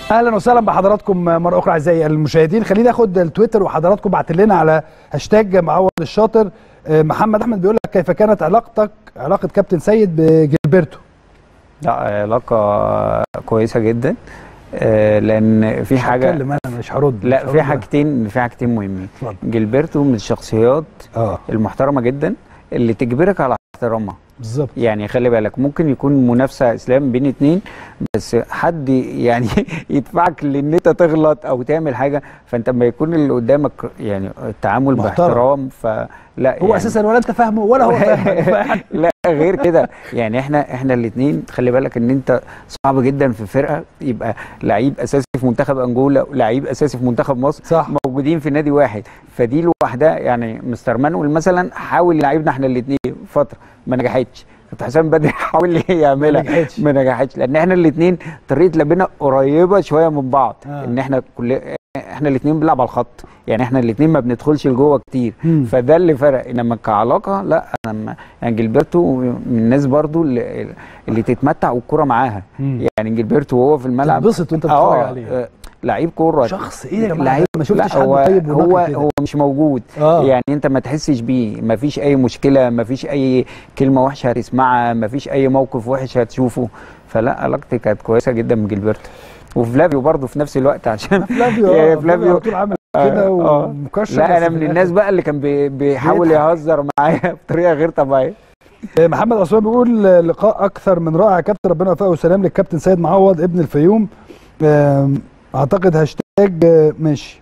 اهلا وسهلا بحضراتكم مره اخرى اعزائي المشاهدين خليني اخد التويتر وحضراتكم بعت لنا على هاشتاج معوض الشاطر محمد احمد بيقول لك كيف كانت علاقتك علاقه كابتن سيد بجilberto لا علاقه كويسه جدا آه، لان في حاجه هتكلم انا مش هرد لا مش في هرد. حاجتين في حاجتين مهمين اتفضل. جilberto من الشخصيات اه المحترمه جدا اللي تجبرك على احترامها بالظبط يعني خلي بالك ممكن يكون منافسه اسلام بين اتنين بس حد يعني يدفعك لان انت تغلط او تعمل حاجه فانت لما يكون اللي قدامك يعني التعامل محترم. باحترام فلا هو يعني اساسا ولا انت فاهمه ولا هو فاهمك لا غير كده يعني احنا احنا الاثنين خلي بالك ان انت صعب جدا في فرقه يبقى لعيب اساسي في منتخب انجولا ولعيب اساسي في منتخب مصر صح موجودين في نادي واحد فدي لوحدها يعني مستر مانويل مثلا حاول يلعبنا احنا الاثنين فتره ما نجحتش كابتن حسام بدري حاول يعملها ما نجحتش. ما نجحتش لان احنا الاثنين طريقه لعبنا قريبه شويه من بعض آه. ان احنا كل احنا الاثنين بنلعب على الخط يعني احنا الاثنين ما بندخلش لجوه كتير مم. فده اللي فرق انما كعلاقه لا انا ما- يعني جilberto من الناس برضو اللي, اللي تتمتع والكوره معاها مم. يعني جilberto وهو في الملعب تتبسط وانت بتتفرج اه عليه آه، لعيب كوره شخص ايه يا جماعه لعيب ما شفتش لا حد هو طيب هو ونقي كده هو مش موجود اه يعني انت ما تحسش بيه ما فيش اي مشكله ما فيش اي كلمه وحشه هتسمعها ما فيش اي موقف وحش هتشوفه فلا علاقتي كانت كويسه جدا بجilberto وفلافيو برضه في نفس الوقت عشان فلافيو يا آه، فلافيو. على طول عامل كده آه، آه. ومكشر لا بس انا في من الآخر الناس بقى اللي كان بي- بيحاول بيضحك. يهزر معايا بطريقه غير طبيعيه آه، محمد عثمان بيقول آه، لقاء اكثر من رائع كابتن ربنا يوفقه وسلام للكابتن سيد معوض ابن الفيوم آم، اعتقد هاشتاج آه، ماشي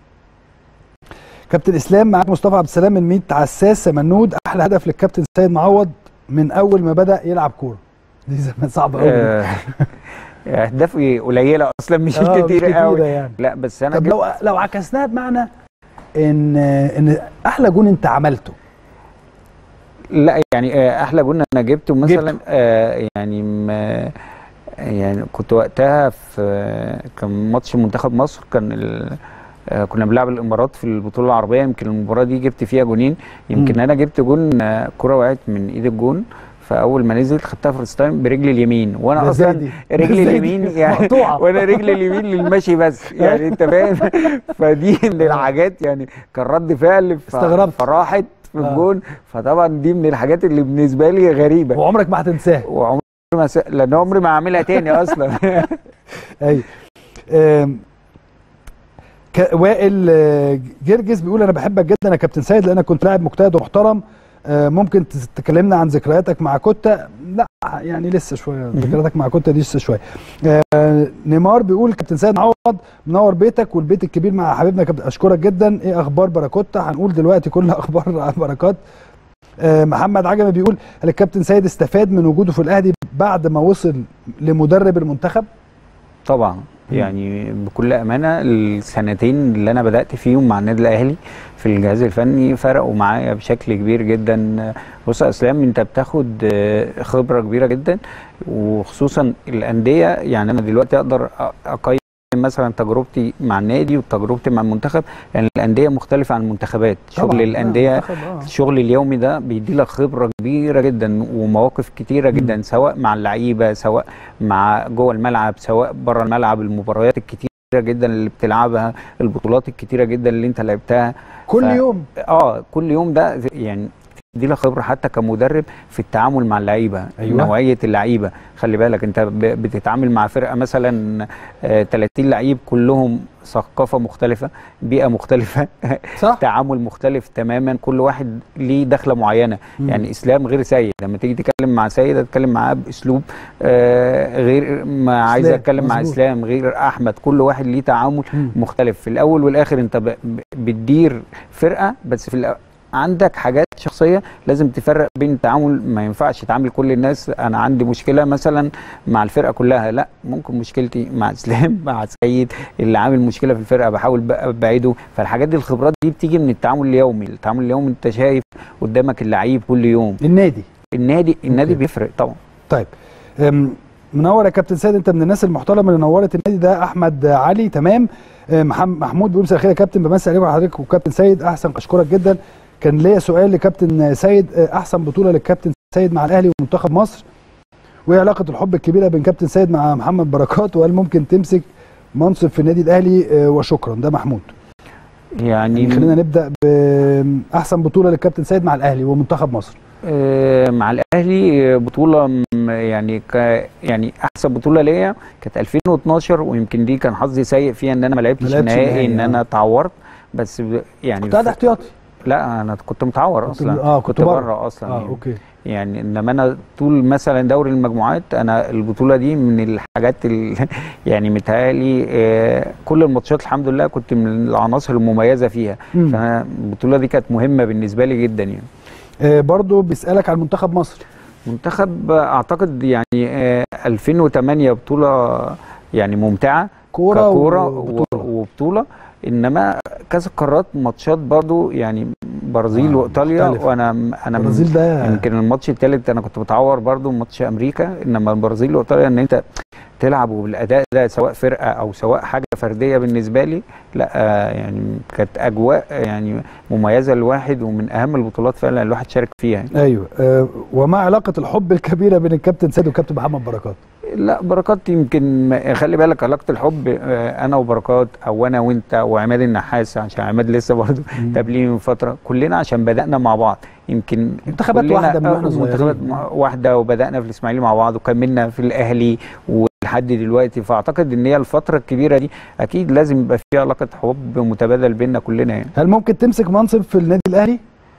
كابتن اسلام معاك مصطفى عبد السلام من 100 عساس سمنود احلى هدف للكابتن سيد معوض من اول ما بدا يلعب كوره دي زمان صعبه قوي آه، اهدافي قليله اصلا مش آه، مش كتير قوي كتيره يعني لا بس انا طب جبت لو لو عكسناها بمعنى ان ان احلى جون انت عملته لا يعني آه، احلى جون انا جبته مثلا جبته. آه يعني ما يعني كنت وقتها في كان ماتش منتخب مصر كان ال- آه، كنا بنلعب الامارات في البطوله العربيه يمكن المباراه دي جبت فيها جونين يمكن مم. انا جبت جون آه، كره وقعت من ايد الجون فاول ما نزلت خدتها فيرست تايم برجلي اليمين وانا ده إزاي اصلا دي؟ رجلي إزاي دي؟ اليمين يعني مقطوعة. وانا رجلي اليمين للمشي بس يعني انت فاهم فدي من الحاجات يعني كان رد فعل ف- استغربت. فراحت في آه. الجون فطبعا دي من الحاجات اللي بالنسبه لي غريبه وعمرك ما هتنساها وعمري ما س... لان عمري ما هعملها تاني اصلا ايوه آم، ك- وائل آه، جرجس بيقول انا بحبك جدا يا كابتن سيد لانك كنت لاعب مجتهد ومحترم آه، ممكن تس- تكلمنا عن ذكرياتك مع كوتا لا يعني لسه شويه ذكرياتك مع كوتا دي لسه شويه آه، نيمار بيقول كابتن سيد معوض منور بيتك والبيت الكبير مع حبيبنا كابتن اشكرك جدا ايه اخبار باراكوتا هنقول دلوقتي كل اخبار بركات آه، محمد عجمي بيقول هل الكابتن سيد استفاد من وجوده في الاهلي بعد ما وصل لمدرب المنتخب طبعا يعني بكل امانه السنتين اللي انا بدات فيهم مع النادي الاهلي في الجهاز الفني فرقوا معايا بشكل كبير جدا بص يا اسلام انت بتاخد آه، خبره كبيره جدا وخصوصا الانديه يعني انا دلوقتي اقدر أ- اقيم مثلا تجربتي مع النادي وتجربتي مع المنتخب لان الانديه مختلفه عن المنتخبات طبعاً. شغل آه، الانديه منتخب، آه. الشغل اليومي ده بيدي لك خبره كبيره جدا ومواقف كتيره جدا سواء مع اللعيبه سواء مع جوه الملعب سواء بره الملعب المباريات الكتيره جدا اللي بتلعبها البطولات الكتيره جدا اللي انت لعبتها كل ف- يوم اه كل يوم ده يعني دي لك خبره حتى كمدرب في التعامل مع اللعيبه أيوة. نوعيه اللعيبه خلي بالك انت ب- بتتعامل مع فرقه مثلا آه 30 لعيب كلهم ثقافه مختلفه بيئه مختلفه صح تعامل مختلف تماما كل واحد ليه دخله معينه مم. يعني اسلام غير سيد لما تيجي تتكلم مع سيد اتكلم معاه باسلوب آه غير ما عايز إسلام، اتكلم مع مظبوط. اسلام غير احمد كل واحد ليه تعامل مم. مختلف في الاول والاخر انت ب- ب- بتدير فرقه بس في الأ- عندك حاجات شخصيه لازم تفرق بين التعامل ما ينفعش تعامل كل الناس انا عندي مشكله مثلا مع الفرقه كلها لا ممكن مشكلتي مع اسلام مع سيد اللي عامل مشكله في الفرقه بحاول بقى ابعده فالحاجات دي الخبرات دي بتيجي من التعامل اليومي التعامل اليومي انت شايف قدامك اللعيب كل يوم النادي النادي النادي أوكي. بيفرق طبعا طيب أم، منور يا كابتن سيد انت من الناس المحترمه اللي نورت النادي ده احمد علي تمام أم، محم- محمود بيقول مساء الخير يا كابتن بمسي عليكم حضرتك وكابتن سيد احسن اشكرك جدا كان ليا سؤال لكابتن سيد أه، احسن بطوله للكابتن سيد مع الاهلي ومنتخب مصر وايه علاقه الحب الكبيره بين كابتن سيد مع محمد بركات وهل ممكن تمسك منصب في النادي الاهلي آه، وشكرا ده محمود يعني يعني خلينا نبدا باحسن بطوله للكابتن سيد مع الاهلي ومنتخب مصر آه، مع الاهلي بطوله م- يعني ك يعني احسن بطوله ليا كانت 2012 ويمكن دي كان حظي سيء فيها ان انا ما لعبتش ما لعبتش النهائي النهائي، ان آه. انا اتعورت بس ب- يعني كنت قاعد احتياطي لا انا كنت متعور كنت- اصلا آه، كنت كنت بره. بره اصلا اه يعني. اوكي يعني انما انا طول مثلا دوري المجموعات انا البطوله دي من الحاجات ال... يعني متهيألي آه، كل الماتشات الحمد لله كنت من العناصر المميزه فيها مم. فانا البطوله دي كانت مهمه بالنسبه لي جدا يعني آه برضو بيسالك عن منتخب مصر منتخب اعتقد يعني آه، 2008 بطوله يعني ممتعه كوره كوره وبطوله وبطوله انما كاس القارات ماتشات برضو يعني برازيل آه، وايطاليا مختلف. وانا انا البرازيل ده يمكن الماتش الثالث انا كنت متعور برضو ماتش امريكا انما البرازيل وايطاليا ان انت تلعب بالاداء ده سواء فرقه او سواء حاجه فرديه بالنسبه لي لا آه، يعني كانت اجواء يعني مميزه للواحد ومن اهم البطولات فعلا الواحد شارك فيها يعني. ايوه آه وما علاقه الحب الكبيره بين الكابتن سيد والكابتن محمد بركات لا بركات يمكن ما- خلي بالك علاقه الحب آه، انا وبركات او انا وانت وعماد النحاس عشان عماد لسه برضه تقابليني من فتره كلنا عشان بدانا مع بعض يمكن منتخبات كلنا- واحدة من آه، واحنا صغيرين. منتخبات مع- واحده وبدانا في الاسماعيلي مع بعض وكملنا في الاهلي ولحد دلوقتي فاعتقد ان هي الفتره الكبيره دي اكيد لازم يبقى في علاقه حب متبادل بيننا كلنا يعني هل ممكن تمسك منصب في النادي الاهلي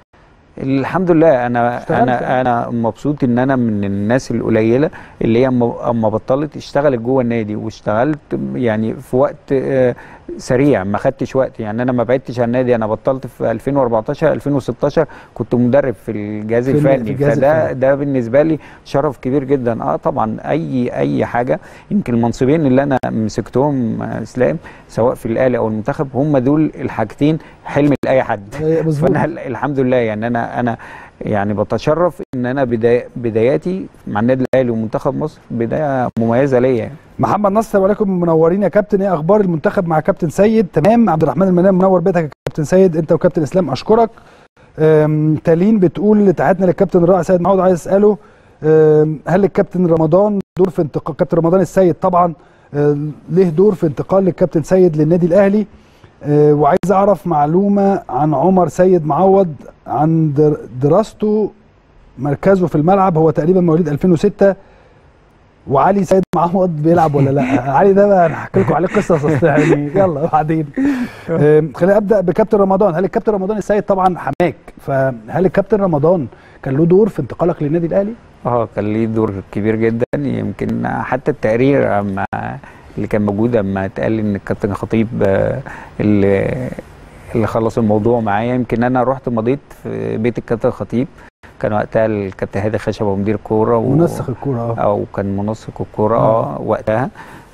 الحمد لله انا اشتغلت انا يعني. انا مبسوط ان انا من الناس القليله اللي هي اما أما بطلت اشتغلت جوه النادي واشتغلت يعني في وقت آه، سريع ما خدتش وقت يعني انا ما بعدتش عن النادي انا بطلت في 2014 2016 كنت مدرب في الجهاز في الن- في الفني الجهاز فده الفني. ده بالنسبه لي شرف كبير جدا اه طبعا اي اي حاجه يمكن المنصبين اللي انا مسكتهم آه، اسلام سواء في الاهلي او المنتخب هم دول الحاجتين حلم لاي حد آه، مظبوط فانا ال- الحمد لله يعني انا انا يعني بتشرف ان انا بداية بداياتي مع النادي الاهلي ومنتخب مصر بدايه مميزه ليا يعني. محمد نصر السلام عليكم منورين يا كابتن ايه اخبار المنتخب مع كابتن سيد تمام عبد الرحمن المنام منور بيتك يا كابتن سيد انت وكابتن اسلام اشكرك أم، تالين بتقول تحياتنا للكابتن الرائع سيد معوض عايز اساله أم، هل الكابتن رمضان دور في انتقال كابتن رمضان السيد طبعا أه، ليه دور في انتقال للكابتن سيد للنادي الاهلي أه، وعايز اعرف معلومه عن عمر سيد معوض عن در- دراسته مركزه في الملعب هو تقريبا مواليد 2006 وعلي سيد معوض بيلعب ولا لا علي ده بقى انا هحكي لكم عليه قصص أصل يعني يلا بعدين أم، خليني ابدا بكابتن رمضان هل الكابتن رمضان السيد طبعا حماك فهل الكابتن رمضان كان له دور في انتقالك للنادي الاهلي اه كان ليه دور كبير جدا يمكن حتى التقرير اما اللي كان موجود اما اتقال ان الكابتن خطيب آه، اللي اللي خلص الموضوع معايا يمكن انا رحت مضيت في بيت الكابتن خطيب كان وقتها الكابتن هادي خشبه مدير كوره و... منسق الكوره اه او كان منسق الكوره آه. اه وقتها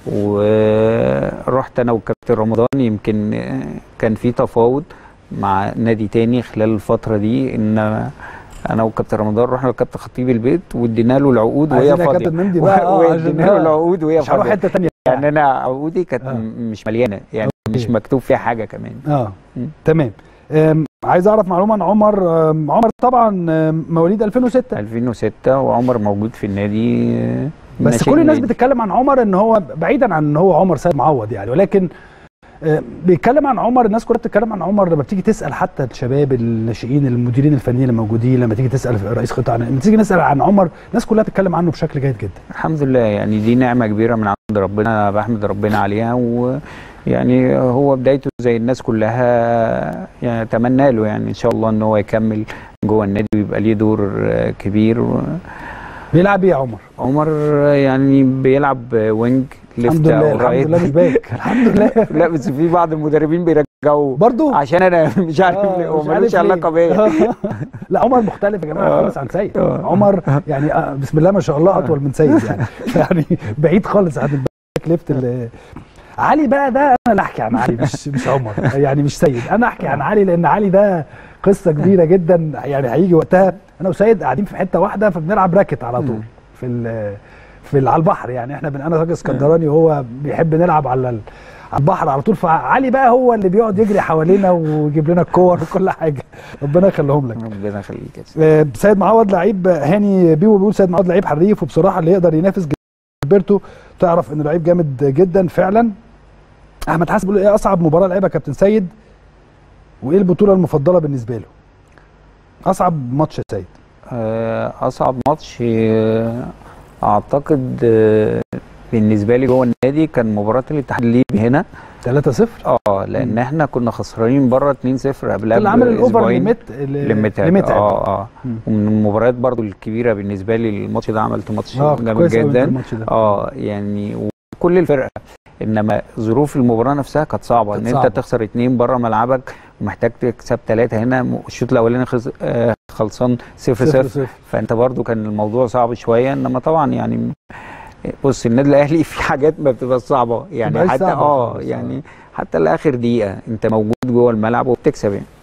ورحت انا والكابتن رمضان يمكن آه، كان في تفاوض مع نادي تاني خلال الفتره دي ان انا والكابتن رمضان رحنا للكابتن خطيب البيت وادينا له العقود وهي عايزين يا فاضيه كابتن مندي بقى اه عشان وادينا له آه، العقود وهي مش هروح فاضيه حته ثانيه يعني انا عقودي كانت آه. م- مش مليانه يعني أوكي. مش مكتوب فيها حاجه كمان اه مم. تمام أم، عايز اعرف معلومه عن عمر أم، عمر طبعا أم، مواليد 2006 2006 وعمر موجود في النادي آه، بس ناشئ كل الناس النادي. بتتكلم عن عمر ان هو بعيدا عن ان هو عمر سيد معوض يعني ولكن آه، بيتكلم عن عمر الناس كلها بتتكلم عن عمر لما بتيجي تسال حتى الشباب الناشئين المديرين الفنيين الموجودين لما تيجي تسال رئيس قطاع لما تيجي نسال عن عمر الناس كلها بتتكلم عنه بشكل جيد جدا الحمد لله يعني دي نعمة كبيرة من عند ربنا أنا بحمد ربنا عليها ويعني هو بدايته زي الناس كلها يعني أتمنى له يعني إن شاء الله إن هو يكمل جوه النادي ويبقى ليه دور آه، كبير بيلعب ايه يا عمر؟ عمر يعني بيلعب وينج الحمد ليفت لله أو الحمد رايت لله مش باك الحمد لله لا بس في بعض المدربين بيرجعوا برضه عشان أنا مش عارف آه، ليه، هو مش ملوش عارف ليه. علاقة بيا لا عمر مختلف يا جماعه آه. خالص عن سيد آه. عمر يعني آه، بسم الله ما شاء الله اطول من سيد يعني يعني بعيد خالص عن الباك ليفت اللي علي بقى ده انا اللي احكي عن علي مش مش عمر يعني مش سيد انا احكي عن علي لان علي ده قصه كبيره جدا يعني هيجي وقتها انا وسيد قاعدين في حته واحده فبنلعب راكت على طول مم. في ال في ال- على البحر يعني احنا بن انا راجل اسكندراني وهو بيحب نلعب على ال- على البحر على طول فعلي بقى هو اللي بيقعد يجري حوالينا ويجيب لنا الكور وكل حاجه ربنا يخليهم لك ربنا يخليك يا سيدي. آه، سيد معوض لعيب هاني بيبو بيقول سيد معوض لعيب حريف وبصراحه اللي يقدر ينافس جilberto تعرف انه لعيب جامد جدا فعلا احمد حسن بيقول ايه اصعب مباراه لعبها كابتن سيد وايه البطوله المفضله بالنسبه له اصعب ماتش يا سيد آه، اصعب ماتش آه، اعتقد آه، بالنسبه لي جوه النادي كان مباراه الاتحاد الليبي هنا 3-0 اه لان احنا كنا خسرانين بره 2-0 قبلها اللي عمل الاوفر بأسبوعين. لمت لمتعب لمتعب اه اه مم. ومن المباريات برضو الكبيره بالنسبه لي الماتش ده عملت ماتش اه جامد كويس أوي جدا الماتش ده اه يعني وكل الفرقه انما ظروف المباراه نفسها كانت صعبه كانت ان صعبة. انت تخسر اتنين بره ملعبك ومحتاج تكسب ثلاثه هنا م- الشوط الاولاني خلص آه خلصان صفر صفر صفر صفر فانت برضو كان الموضوع صعب شويه انما طبعا يعني بص النادي الاهلي في حاجات ما بتبقى صعبه يعني بتبقاش حتى صعبة اه خالص، يعني حتى لاخر دقيقه انت موجود جوه الملعب وبتكسب يعني